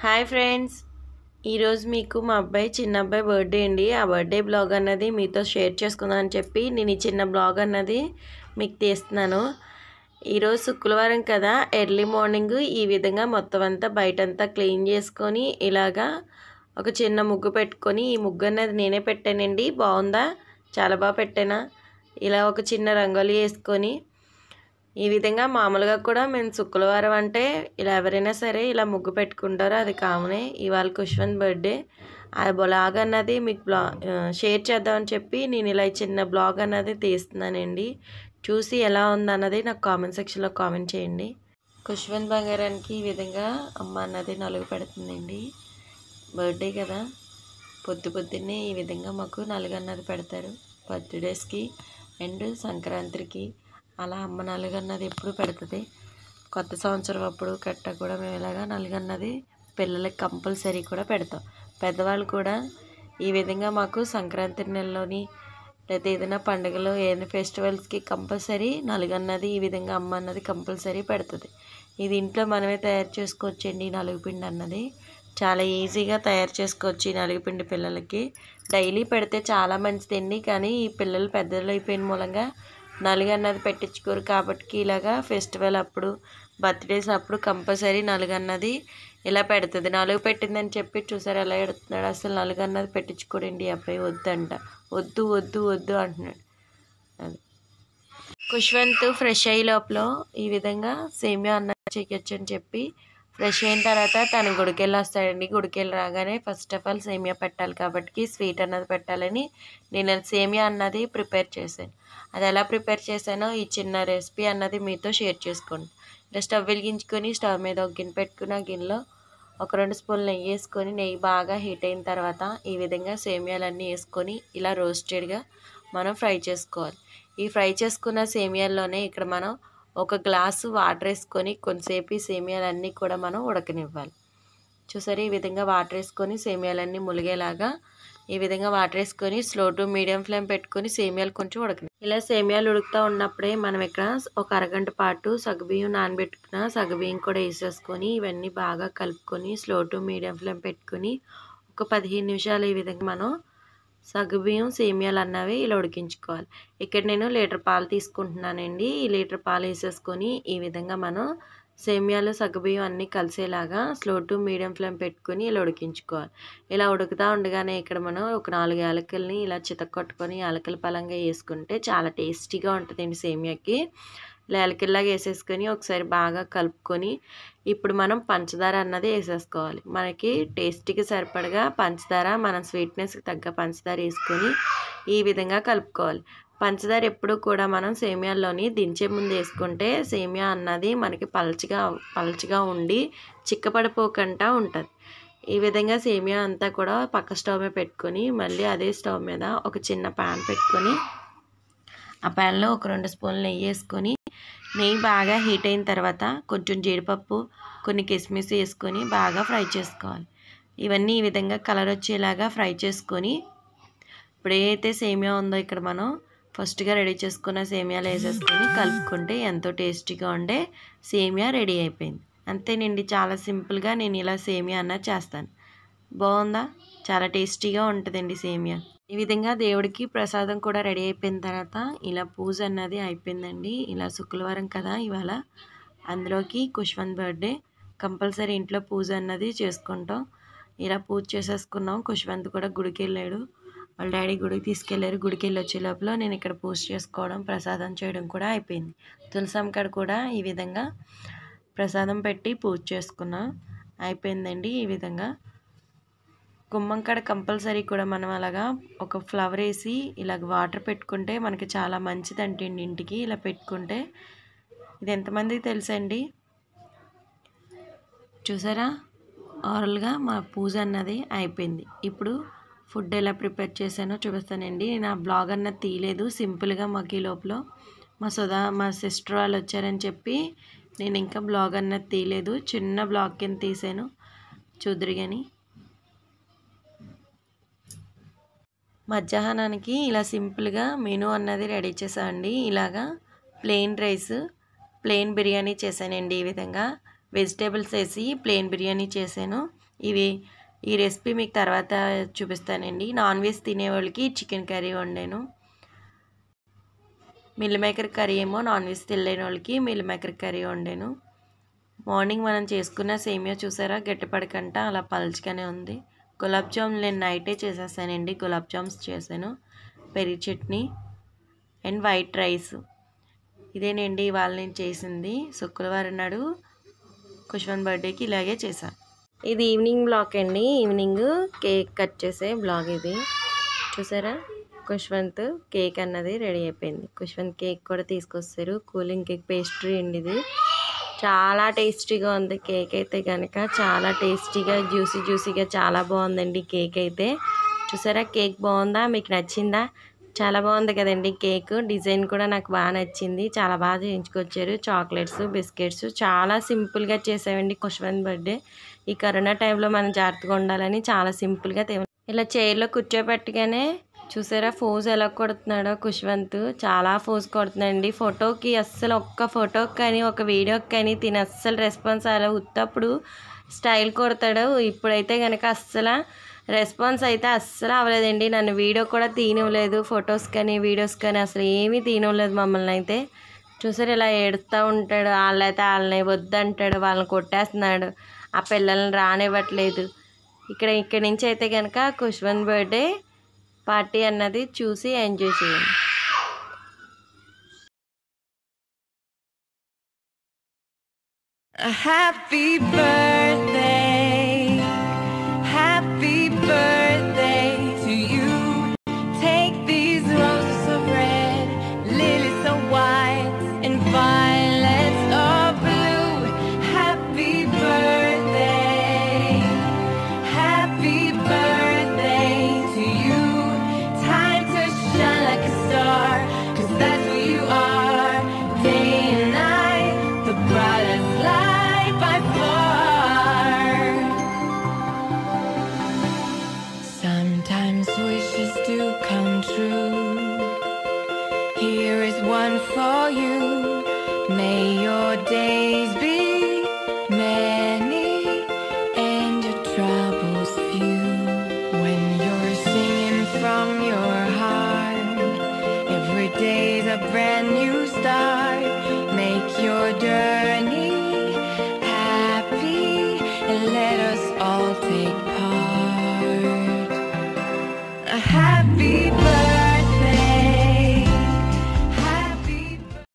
hi friends ఈరోజు మీకు మా అబ్బాయి చిన్న అబ్బాయి బర్త్డే అండి ఆ బర్త్డే బ్లాగ్ అన్నది మీతో షేర్ చేసుకుందాం అని చెప్పి నేను ఈ చిన్న బ్లాగ్ అన్నది మీకు తీస్తున్నాను ఈరోజు శుక్రవారం కదా ఎర్లీ మార్నింగ్ ఈ విధంగా మొత్తం అంతా బయటంతా క్లీన్ చేసుకొని ఇలాగా ఒక చిన్న ముగ్గు పెట్టుకొని ఈ ముగ్గు అన్నది నేనే పెట్టానండి బాగుందా చాలా బాగా పెట్టానా ఇలా ఒక చిన్న రంగోలి వేసుకొని ఈ విధంగా మామూలుగా కూడా మేము శుక్రవారం అంటే ఇలా ఎవరైనా సరే ఇలా ముగ్గు పెట్టుకుంటారో అది కామనే ఇవాళ కుష్వంత్ బర్త్డే ఆ బ్లాగ్ అన్నది మీకు బ్లా షేర్ చేద్దామని చెప్పి నేను ఇలా ఈ చిన్న బ్లాగ్ అన్నది తీస్తున్నానండి చూసి ఎలా ఉందన్నది నాకు కామెంట్ సెక్షన్లో కామెంట్ చేయండి కుష్వంత్ బంగారానికి ఈ విధంగా అమ్మ అన్నది నలుగు పెడుతుందండి బర్త్డే కదా పొద్దు పొద్దున్నే ఈ విధంగా మాకు నలుగు అన్నది పెడతారు బర్త్డేస్కి అండ్ సంక్రాంతికి అలా అమ్మ నలుగు అన్నది ఎప్పుడు పెడుతుంది కొత్త సంవత్సరం అప్పుడు కట్ట కూడా మేము ఇలాగా నలుగు అన్నది పిల్లలకి కంపల్సరీ కూడా పెడతాం పెద్దవాళ్ళు కూడా ఈ విధంగా మాకు సంక్రాంతి నెలలోని లేదా ఏదైనా పండుగలు ఏదైనా ఫెస్టివల్స్కి కంపల్సరీ నలుగు అన్నది ఈ విధంగా అమ్మ అన్నది కంపల్సరీ పెడుతుంది ఇది ఇంట్లో మనమే తయారు చేసుకోవచ్చండి నలుగు పిండి అన్నది చాలా ఈజీగా తయారు చేసుకోవచ్చు ఈ నలుగుపిండి పిల్లలకి డైలీ పెడితే చాలా మంచిదండి కానీ ఈ పిల్లలు పెద్దలు అయిపోయిన మూలంగా నలుగు అన్నది పెట్టించుకోరు కాబట్టి ఇలాగా ఫెస్టివల్ అప్పుడు బర్త్డేస్ అప్పుడు కంపల్సరీ నలుగు అన్నది ఇలా పెడుతుంది నలుగు పెట్టిందని చెప్పి చూసారు ఎలా ఎడుతున్నాడు అసలు నలుగు అన్నది పెట్టించుకోడండి అబ్బాయి వద్దంట వద్దు వద్దు వద్దు అంటున్నాడు అది కుష్వంత్ ఫ్రెష్ అయ్యే లోపల ఈ విధంగా సేమియా అన్నది చేయొచ్చు అని చెప్పి ఫ్రెష్ అయిన తర్వాత తను గుడికెళ్ళి వస్తాడండి గుడికెళ్ళి రాగానే ఫస్ట్ ఆఫ్ ఆల్ సేమియా పెట్టాలి కాబట్టి స్వీట్ అన్నది పెట్టాలని నేను సేమియా అన్నది ప్రిపేర్ చేశాను అది ఎలా ప్రిపేర్ చేశానో ఈ చిన్న రెసిపీ అన్నది మీతో షేర్ చేసుకోండి ఇలా స్టవ్ వెలిగించుకొని స్టవ్ మీద ఒక గిన్నె పెట్టుకుని ఆ గిన్నెలో ఒక రెండు స్పూన్లు నెయ్యి వేసుకొని నెయ్యి బాగా హీట్ అయిన తర్వాత ఈ విధంగా సేమియాలన్నీ వేసుకొని ఇలా రోస్టెడ్గా మనం ఫ్రై చేసుకోవాలి ఈ ఫ్రై చేసుకున్న సేమియాల్లోనే ఇక్కడ మనం ఒక గ్లాసు వాటర్ వేసుకొని కొంతసేపు ఈ సేమియాలన్నీ కూడా మనం ఉడకనివ్వాలి చూసారు ఈ విధంగా వాటర్ వేసుకొని సేమియాలన్నీ ములిగేలాగా ఈ విధంగా వాటర్ వేసుకొని స్లో టు మీడియం ఫ్లేమ్ పెట్టుకొని సేమియాలు కొంచెం ఉడకని ఇలా సేమియాలు ఉడుకుతూ ఉన్నప్పుడే మనం ఇక్కడ ఒక అరగంట పాటు సగబియ్యం నానబెట్టుకున్న సగబియ్యం కూడా వేసేసుకొని ఇవన్నీ బాగా కలుపుకొని స్లో టు మీడియం ఫ్లేమ్ పెట్టుకొని ఒక పదిహేను నిమిషాలు ఈ విధంగా మనం సగ్గుబియ్యం సేమియాలు అన్నవి ఇలా ఉడికించుకోవాలి ఇక్కడ నేను లీటర్ పాలు తీసుకుంటున్నానండి ఈ లీటర్ పాలు వేసేసుకొని ఈ విధంగా మనం సేమియాలు సగ్గుబియ్యం అన్నీ కలిసేలాగా స్లో టు మీడియం ఫ్లేమ్ పెట్టుకొని ఇలా ఉడికించుకోవాలి ఇలా ఉడుకుతూ ఉండగానే ఇక్కడ మనం ఒక నాలుగు యాలకల్ని ఇలా చితక్కొట్టుకొని యాలకల పలంగా వేసుకుంటే చాలా టేస్టీగా ఉంటుందండి సేమియాకి ఇలా యాలకల్లాగా వేసేసుకొని ఒకసారి బాగా కలుపుకొని ఇప్పుడు మనం పంచదార అన్నది వేసేసుకోవాలి మనకి టేస్ట్కి సరిపడగా పంచదార మనం స్వీట్నెస్కి తగ్గ పంచదార వేసుకొని ఈ విధంగా కలుపుకోవాలి పంచదార ఎప్పుడు కూడా మనం సేమియాల్లోని దించే ముందు వేసుకుంటే సేమియా అన్నది మనకి పలచగా పలచగా ఉండి చిక్కపడిపోకుండా ఉంటుంది ఈ విధంగా సేమియా అంతా కూడా పక్క స్టవ్ మీద పెట్టుకొని మళ్ళీ అదే స్టవ్ మీద ఒక చిన్న ప్యాన్ పెట్టుకొని ఆ ప్యాన్లో ఒక రెండు స్పూన్లు నెయ్యి వేసుకొని నెయ్యి బాగా హీట్ అయిన తర్వాత కొంచెం జీడిపప్పు కొన్ని కిస్మిస్ వేసుకొని బాగా ఫ్రై చేసుకోవాలి ఇవన్నీ ఈ విధంగా కలర్ వచ్చేలాగా ఫ్రై చేసుకొని ఇప్పుడు ఏదైతే సేమియా ఉందో ఇక్కడ మనం ఫస్ట్గా రెడీ చేసుకున్న సేమియాలు వేసేసుకొని కలుపుకుంటే ఎంతో టేస్టీగా ఉండే సేమియా రెడీ అయిపోయింది అంతేనండి చాలా సింపుల్గా నేను ఇలా సేమియా అన్నది చేస్తాను బాగుందా చాలా టేస్టీగా ఉంటుందండి సేమియా ఈ విధంగా దేవుడికి ప్రసాదం కూడా రెడీ అయిపోయిన తర్వాత ఇలా పూజ అన్నది అయిపోయిందండి ఇలా శుక్రవారం కదా ఇవాళ అందులోకి కుష్వంత్ బర్త్డే కంపల్సరీ ఇంట్లో పూజ అన్నది చేసుకుంటాం ఇలా పూజ చేసేసుకున్నాం కుష్వంత్ కూడా గుడికి వెళ్ళాడు వాళ్ళ డాడీ గుడికి తీసుకెళ్లారు గుడికి వెళ్ళి వచ్చే లోపల నేను ఇక్కడ పూజ చేసుకోవడం ప్రసాదం చేయడం కూడా అయిపోయింది తులసం కాడ కూడా ఈ విధంగా ప్రసాదం పెట్టి పూజ చేసుకున్నా అయిపోయిందండి ఈ విధంగా గుమ్మం కాడ కంపల్సరీ కూడా మనం అలాగా ఒక ఫ్లవర్ వేసి ఇలాగ వాటర్ పెట్టుకుంటే మనకి చాలా మంచిదండి ఇంటికి ఇలా పెట్టుకుంటే ఇది ఎంతమందికి తెలుసండి చూసారా ఓవరాల్గా మా పూజ అన్నది అయిపోయింది ఇప్పుడు ఫుడ్ ఎలా ప్రిపేర్ చేశానో చూపిస్తానండి నేను ఆ బ్లాగ్ అన్నది తీయలేదు సింపుల్గా మాకు ఈ లోపల మా సుధా మా సిస్టర్ వాళ్ళు వచ్చారని చెప్పి నేను ఇంకా బ్లాగ్ అన్నది తీయలేదు చిన్న బ్లాగ్ కింద తీసాను చూద్దరు కానీ మధ్యాహ్నానికి ఇలా సింపుల్గా మెనూ అన్నది రెడీ చేసామండి ఇలాగా ప్లెయిన్ రైస్ ప్లెయిన్ బిర్యానీ చేశానండి ఈ విధంగా వెజిటేబుల్స్ వేసి ప్లెయిన్ బిర్యానీ చేశాను ఇవి ఈ రెసిపీ మీకు తర్వాత చూపిస్తానండి నాన్ వెజ్ తినే వాళ్ళకి చికెన్ కర్రీ వండాను మిల్ మేకర్ కర్రీ ఏమో నాన్ వెజ్ తినలేని వాళ్ళకి మిల్ మేకర్ కర్రీ వండాను మార్నింగ్ మనం చేసుకున్న సేమియా చూసారా గట్టిపడకంట అలా పల్చగానే ఉంది గులాబ్ జామ్ నేను నైటే చేసేసానండి గులాబ్ జామ్స్ చేశాను పెరుగు చట్నీ అండ్ వైట్ రైస్ ఇదేనండి ఇవాళ నేను చేసింది శుక్రవారం నాడు కుష్వన్ బర్త్డేకి ఇలాగే చేశాను ఇది ఈవినింగ్ బ్లాగ్ అండి ఈవినింగ్ కేక్ కట్ చేసే బ్లాగ్ ఇది చూసారా కుష్వంత్ కేక్ అన్నది రెడీ అయిపోయింది కుష్వంత్ కేక్ కూడా తీసుకొస్తారు కూలింగ్ కేక్ పేస్ట్రీ అండి ఇది చాలా టేస్టీగా ఉంది కేక్ అయితే కనుక చాలా టేస్టీగా జ్యూసీ జ్యూసీగా చాలా బాగుందండి కేక్ అయితే చూసారా కేక్ బాగుందా మీకు నచ్చిందా చాలా బాగుంది కదండి కేక్ డిజైన్ కూడా నాకు బాగా నచ్చింది చాలా బాగా చేయించుకొచ్చారు చాక్లెట్స్ బిస్కెట్స్ చాలా సింపుల్గా చేసామండి కుష్వంత్ బర్త్డే ఈ కరోనా టైంలో మనం జాగ్రత్తగా ఉండాలని చాలా సింపుల్గా తే ఇలా చైర్లో కూర్చోబెట్టగానే చూసారా ఫోజ్ ఎలా కొడుతున్నాడో కుష్వంత్ చాలా ఫోజ్ కొడుతున్నాడండి ఫోటోకి అస్సలు ఒక్క ఫోటోకి కానీ ఒక వీడియోకి కానీ తిని అస్సలు రెస్పాన్స్ అలా ఉత్తప్పుడు స్టైల్ కొడతాడు ఇప్పుడైతే కనుక అస్సలు రెస్పాన్స్ అయితే అస్సలు అవ్వలేదండి నన్ను వీడియో కూడా తీయనివ్వలేదు ఫొటోస్ కానీ వీడియోస్ కానీ అసలు ఏమీ తీయనివ్వలేదు మమ్మల్ని అయితే చూసారు ఇలా ఏడుస్తూ ఉంటాడు వాళ్ళైతే వాళ్ళని వద్దంటాడు వాళ్ళని కొట్టేస్తున్నాడు ఆ పిల్లల్ని రానివ్వట్లేదు ఇక్కడ ఇక్కడి నుంచి అయితే కనుక కుష్వంత్ బర్త్డే పార్టీ అన్నది చూసి ఎంజాయ్ చేయండి A happy birthday